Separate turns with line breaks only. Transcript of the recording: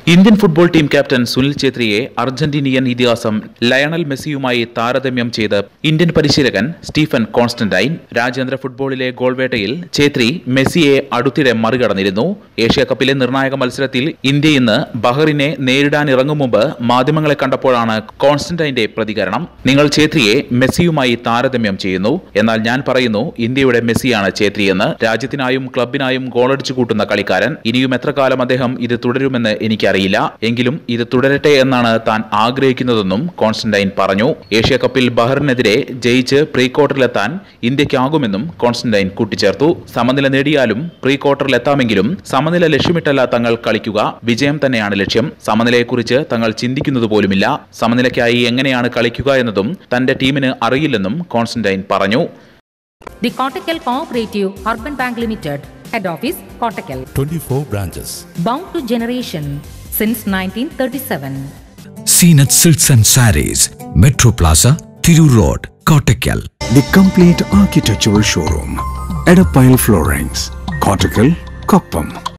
Indian football team captain Sunil ഛേത്രിയെ Argentinian ഇതിഹാസം Lionel മെസ്സിയുമായി താരതമ്യം ചെയ്ത് ഇന്ത്യൻ പരിശീലകൻ സ്റ്റീഫൻ കോൺസ്റ്റന്റൈൻ രാജ്യാന്തര ഫുട്ബോളിലെ ഗോൾവേട്ടയിൽ ഛേത്രി മെസ്സിയെ അടുത്തിടെ മറികടന്നിരുന്നു ഏഷ്യ കപ്പിലെ നിർണായക മത്സരത്തിൽ ഇന്ത്യ ഇന്ന് ബഹറിനെ നേരിടാനിറങ്ങും മുമ്പ് മാധ്യമങ്ങളെ കണ്ടപ്പോഴാണ് കോൺസ്റ്റന്റൈന്റെ പ്രതികരണം നിങ്ങൾ ഛേത്രിയെ മെസ്സിയുമായി താരതമ്യം ചെയ്യുന്നു എന്നാൽ ഞാൻ പറയുന്നു ഇന്ത്യയുടെ മെസ്സിയാണ് ഛേത്രിയെന്ന് രാജ്യത്തിനായും ക്ലബിനായും ഗോളടിച്ചു കൂട്ടുന്ന കളിക്കാരൻ ഇനിയും എത്ര കാലം അദ്ദേഹം ഇത് തുടരുമെന്ന് എനിക്കറിയില്ല എങ്കിലും ഇത് തുടരട്ടെ എന്നാണ് താൻ ആഗ്രഹിക്കുന്നതെന്നും കോൺസ്റ്റന്റൈൻ പറഞ്ഞു ഏഷ്യ കപ്പിൽ ബഹറിനെതിരെ ജയിച്ച് പ്രീ ക്വാർട്ടറിലെത്താൻ ഇന്ത്യക്കാകുമെന്നും കോൺസ്റ്റന്റൈൻ കൂട്ടിച്ചേർത്തു സമനില നേടിയാലും പ്രീ ക്വാർട്ടറിലെത്താമെങ്കിലും സമനില ലക്ഷ്യമിട്ടല്ല തങ്ങൾ കളിക്കുക വിജയം തന്നെയാണ് ലക്ഷ്യം സമനിലയെക്കുറിച്ച് തങ്ങൾ ചിന്തിക്കുന്നത് പോലുമില്ല സമനിലയ്ക്കായി എങ്ങനെയാണ് കളിക്കുക എന്നതും തന്റെ ടീമിന് അറിയില്ലെന്നും കോൺസ്റ്റന്റൈൻ പറഞ്ഞു
The Kottakkal Cooperative Urban Bank Limited, Head Office, Kottakkal.
24 branches.
Bound to generation since 1937.
Seenat Silks and Saris, Metro Plaza, Thiru Road, Kottakkal.
The complete architectural showroom. Edapile Floorings. Cortical, Koppam.